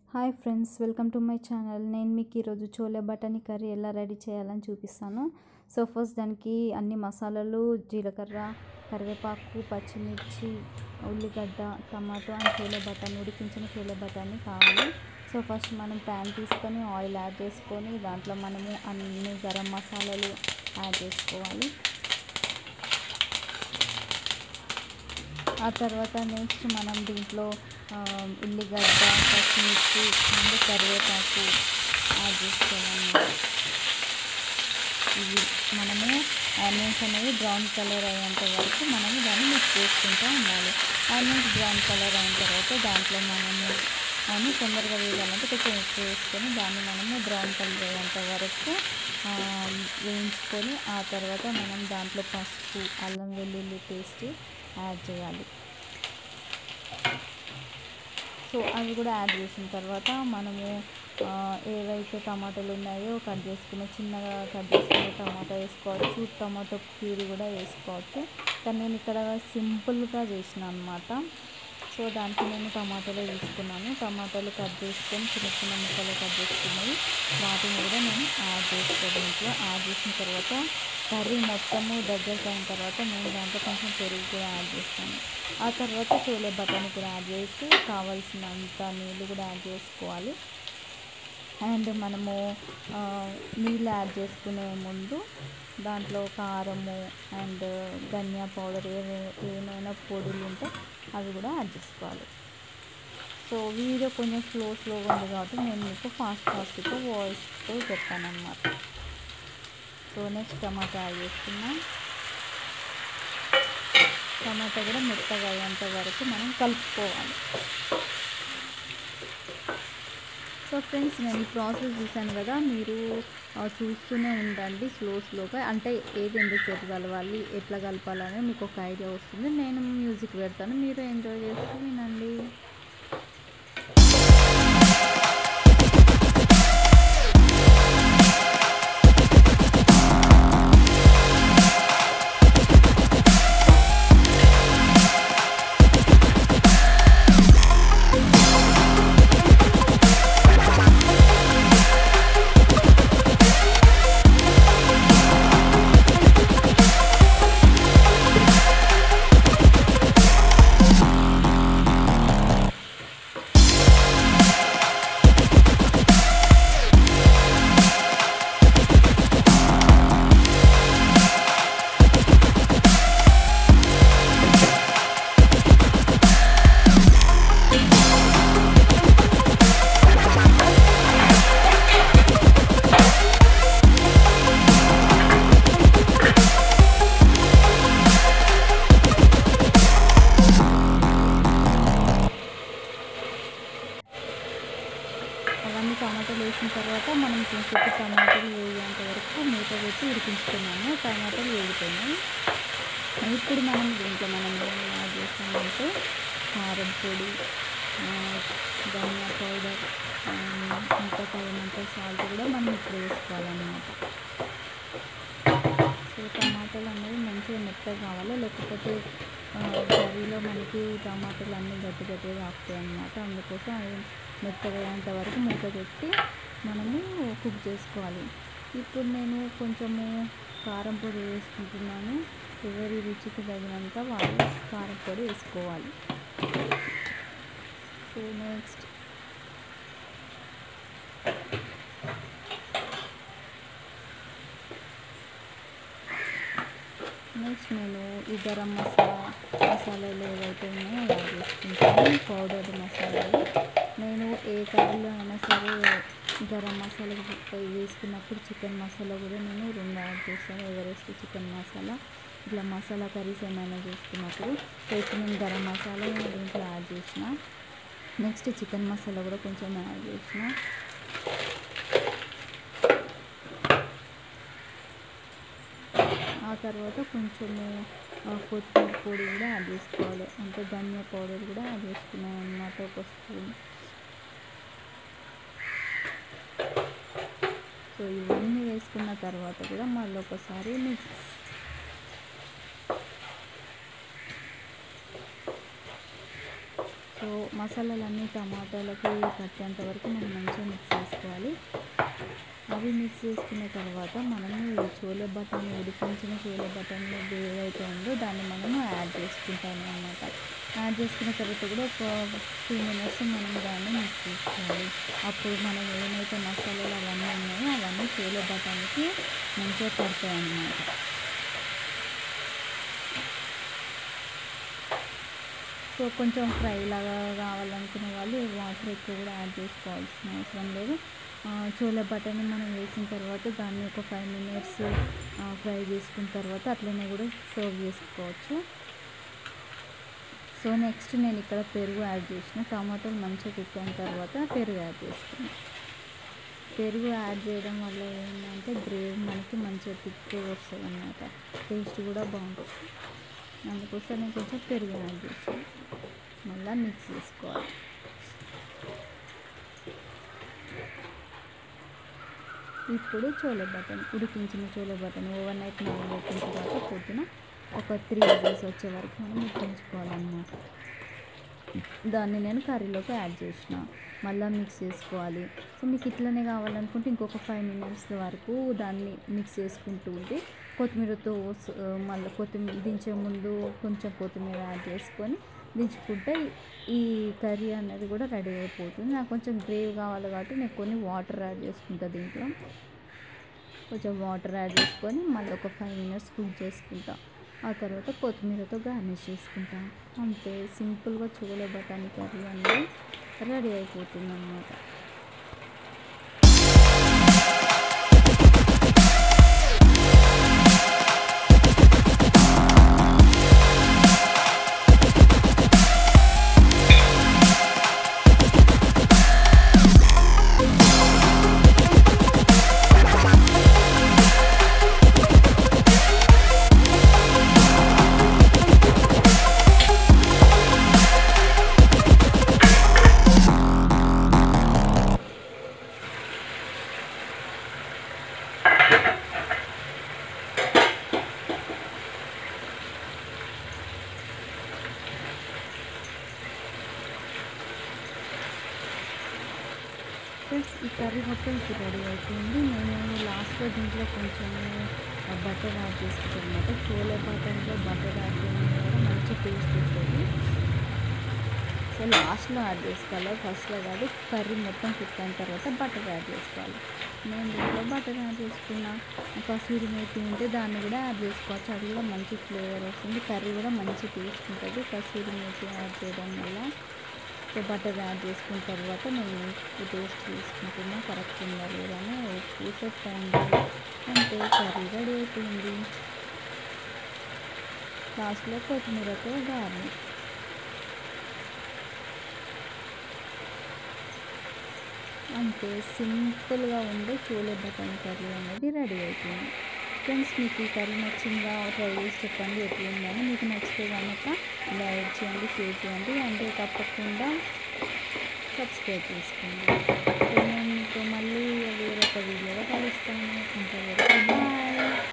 hi friends welcome to my channel నేను మీకు ఈరోజు చోలే బటానీ కర్రీ ఎలా రెడీ చేయాలని చూపిస్తాను సో ఫస్ట్ దానికి అన్ని మసాలాలు జీలకర్ర కరివేపాకు పచ్చిమిర్చి ఉల్లిగడ్డ టమాటో అండ్ చోలే బటానీ ఉడికించిన చోలే బటానీ కావాలి సో ఫస్ట్ మనం ప్యాన్ తీసుకొని ఆయిల్ యాడ్ చేసుకొని దాంట్లో మనము అన్ని గరం మసాలాలు యాడ్ చేసుకోవాలి ఆ తర్వాత నెక్స్ట్ మనం దీంట్లో ఉల్లిగడ్డ పచ్చిమిర్చి అండ్ కరివేపాకు యాడ్ చేసుకోవాలన్నమాట ఇవి మనము ఆనియన్స్ అనేవి బ్రౌన్ కలర్ అయ్యేంత వరకు మనము దాన్ని మిక్స్ చేసుకుంటూ ఉండాలి ఆనియన్స్ బ్రౌన్ కలర్ అయిన తర్వాత దాంట్లో మనము అని తొందరగా వేయాలంటే కొంచెం ఎక్కువ వేసుకొని దాన్ని మనము బ్రౌన్ కలర్ అయ్యేంత వరకు వేయించుకొని ఆ తర్వాత మనం దాంట్లో పసుపు అల్లం వెల్లుల్లి పేస్ట్ యాడ్ చేయాలి సో అవి కూడా యాడ్ చేసిన తర్వాత మనము ఏవైతే టమాటాలు ఉన్నాయో కట్ చేసుకున్న చిన్నగా కట్ చేసుకున్న టమాటా వేసుకోవచ్చు టమాటో ప్యూరీ కూడా వేసుకోవచ్చు కానీ నేను ఇక్కడ సింపుల్గా చేసిన అనమాట సో దానికి నేను టమాటాలు తీసుకున్నాను టమాటాలు కట్ చేసుకొని చిన్న చిన్న ముక్కలు కట్ చేసుకున్నవి వాటిని కూడా నేను యాడ్ చేసుకోవాలి దీంట్లో యాడ్ చేసిన తర్వాత కర్రీ మొత్తము దగ్గరకు అయిన తర్వాత నేను దాంట్లో కొంచెం పెరుగు కూడా యాడ్ చేస్తాను ఆ తర్వాత చోలే బటానీ కూడా యాడ్ చేసి కావాల్సినంత నీళ్ళు కూడా యాడ్ చేసుకోవాలి అండ్ మనము నీళ్ళు యాడ్ చేసుకునే ముందు దాంట్లో కారము అండ్ ధనియా పౌడర్ ఏ ఏమైనా పొడులు ఉంటే అవి కూడా యాడ్ చేసుకోవాలి సో వీడియో కొంచెం స్లో స్లోగా ఉంది కాబట్టి నేను మీకు ఫాస్ట్ ఫాస్ట్గా వాయిస్తో చెప్పాను అనమాట సో నెక్స్ట్ టమాటా యాడ్ చేస్తున్నా టమాటా కూడా మెత్తగా అయ్యేంత వరకు మనం కలుపుకోవాలి సో ఫ్రెండ్స్ నేను ఈ ప్రాసెస్ చూశాను కదా మీరు చూస్తూనే ఉండండి స్లో స్లోగా అంటే ఏది ఎంతసేపు కలవాలి ఎట్లా కలపాలని మీకు ఒక ఐడియా వస్తుంది నేను మ్యూజిక్ పెడతాను మీరు ఎంజాయ్ చేస్తూ వినండి అవన్నీ టమాటాలు వేసిన తర్వాత మనం కొంచెం టమాటాలు వేయేంత వరకు మూత పెట్టి ఉడికించుకున్నాము టమాటాలు వేగిపోయినాయి ఇప్పుడు మనం దీంట్లో మనం ఏం యాడ్ చేస్తామంటే కారం పొడి ధనియా పౌడర్ ఇంకా తగినంత సాల్ట్ కూడా మనం ఇప్పుడు వేసుకోవాలన్నమాట సో టమాటాలు అనేవి మంచిగా మెత్తగా కావాలి లేకపోతే కర్రీలో మనకి టమాటాలు అన్నీ గట్టి గట్టిగా తాకుతాయి అన్నమాట అందుకోసం అవి మెత్తగా అయ్యేంత వరకు మూత పెట్టి మనము కుక్ చేసుకోవాలి ఇప్పుడు నేను కొంచెము కారం పొడి వేసుకుంటున్నాను ఎవరి రుచికి తగినంత వాళ్ళు కారం పొడి వేసుకోవాలి సో నెక్స్ట్ నెక్స్ట్ నేను ఈ గరం మసాలా మసాలాలు ఏవైతే ఉన్నాయో యాడ్ చేసుకుంటాను పౌడర్ మసాలాలు నేను ఏ కర్రీలో అయినా సరే గరం మసాలా వేసుకున్నప్పుడు చికెన్ మసాలా కూడా నేను రెండు యాడ్ చేస్తాను ఎవరెస్ట్ చికెన్ మసాలా ఇట్లా మసాలా కర్రీస్ ఏమైనా చేసుకున్నప్పుడు సో ఇప్పుడు నేను గరం మసాలా దీంట్లో యాడ్ చేసిన నెక్స్ట్ చికెన్ మసాలా కూడా కొంచెం యాడ్ చేసిన ఆ తర్వాత కొంచెము కొత్తిమీర పొడి కూడా యాడ్ చేసుకోవాలి అంటే ధనియా పౌడర్ కూడా యాడ్ చేసుకున్నాను అన్నమాట ఒక స్పూన్ సో ఇవన్నీ వేసుకున్న తర్వాత కూడా మళ్ళీ ఒకసారి మిక్స్ సో సో మసాలాలన్నీ టమాటాలకి పట్టేంత వరకు మనం మంచిగా మిక్స్ చేసుకోవాలి అవి మిక్స్ చేసుకున్న తర్వాత మనము ఈ చోలే బటన్ ఉడికించిన చోలే బటన్ ఏదైతే ఉందో దాన్ని మనము యాడ్ చేసుకుంటాము అనమాట యాడ్ చేసుకున్న తర్వాత కూడా ఒక టూ మినిట్స్ మనం దాన్ని మిక్స్ చేసుకోవాలి అప్పుడు మనం ఏమైతే మసాలాలు అవన్నీ ఉన్నాయో అవన్నీ చోలే బటన్కి మంచిగా పడతాయి అన్నమాట సో కొంచెం ఫ్రై లాగా కావాలనుకునే వాళ్ళు వాటర్ ఎక్కువ కూడా యాడ్ చేసుకోవాల్సిన అవసరం లేదు చోలే బటన్ మనం వేసిన తర్వాత దాన్ని ఒక ఫైవ్ మినిట్స్ ఫ్రై చేసుకున్న తర్వాత అట్లనే కూడా సర్వ్ చేసుకోవచ్చు సో నెక్స్ట్ నేను ఇక్కడ పెరుగు యాడ్ చేసిన టమాటాలు మంచిగా కుక్ అయిన తర్వాత పెరుగు యాడ్ చేసుకున్నాను పెరుగు యాడ్ చేయడం వల్ల ఏంటంటే గ్రేవీ మనకి మంచిగా థిక్గా వస్తుంది అన్నమాట టేస్ట్ కూడా బాగుంటుంది అందుకోసం నేను కొంచెం పెరుగు యాడ్ చేసాను మళ్ళీ మిక్స్ చేసుకోవాలి ఇప్పుడు చోలే బటన్ ఉడికించిన చోలే బటన్ ఓవర్ నైట్ నానబెట్టిన తర్వాత పొద్దున ఒక త్రీ విజిల్స్ వచ్చే వరకు మనం ఉడికించుకోవాలన్నమాట దాన్ని నేను కర్రీలోకి యాడ్ చేసిన మళ్ళీ మిక్స్ చేసుకోవాలి సో మీకు ఇట్లనే కావాలనుకుంటే ఇంకొక ఫైవ్ మినిట్స్ వరకు దాన్ని మిక్స్ చేసుకుంటూ ఉంటే కొత్తిమీరతో మళ్ళీ కొత్తిమీర దించే ముందు కొంచెం కొత్తిమీర యాడ్ చేసుకొని దించుకుంటే ఈ కర్రీ అనేది కూడా రెడీ అయిపోతుంది నాకు కొంచెం గ్రేవీ కావాలి కాబట్టి నేను కొన్ని వాటర్ యాడ్ చేసుకుంటా దీంట్లో కొంచెం వాటర్ యాడ్ చేసుకొని మళ్ళీ ఒక ఫైవ్ మినిట్స్ కుక్ చేసుకుంటా ఆ తర్వాత కొత్తిమీరతో గార్నిష్ చేసుకుంటాం అంతే సింపుల్గా చూలే బఠానీ కర్రీ అనేది రెడీ అయిపోతుంది అన్నమాట ఫ్రెండ్స్ ఈ కర్రీ మొత్తం ఇప్పుడు రెడీ అయిపోయింది నేను లాస్ట్లో దీంట్లో కొంచెం బటర్ యాడ్ చేసుకుంటాను అనమాట చోలే బటర్లో బటర్ యాడ్ చేయడం ద్వారా మంచి టేస్ట్ వస్తుంది సో లాస్ట్లో యాడ్ చేసుకోవాలి ఫస్ట్లో కాదు కర్రీ మొత్తం కుక్ అయిన తర్వాత బటర్ యాడ్ చేసుకోవాలి నేను దీంట్లో బటర్ యాడ్ చేసుకున్నా కసూరి మేతి ఉంటే దాన్ని కూడా యాడ్ చేసుకోవచ్చు అది కూడా మంచి ఫ్లేవర్ వస్తుంది కర్రీ కూడా మంచి టేస్ట్ ఉంటుంది కసూరి మేతి యాడ్ చేయడం వల్ల సో బటర్ యాడ్ చేసుకున్న తర్వాత నేను ఉప్పు టేస్ట్ చేసుకుంటున్నా కరెక్ట్ ఉందా లేదా అని ఉప్పు సెట్ అయింది అంతే కర్రీ రెడీ అయిపోయింది లాస్ట్లో కొత్తిమీరతో గార్నిష్ అంతే సింపుల్గా ఉండే చోలే బటన్ కర్రీ అనేది రెడీ అయిపోయింది ఫ్రెండ్స్ మీకు ఈ కర్రీ నచ్చిందా ట్రై చేసి చెప్పండి ఎట్లుందని మీకు నచ్చితే కనుక లైక్ చేయండి షేర్ చేయండి అంటే తప్పకుండా సబ్స్క్రైబ్ చేసుకోండి సో నేను మీకు మళ్ళీ వేరొక వీడియోలో కలుస్తాను అంతవరకు బాయ్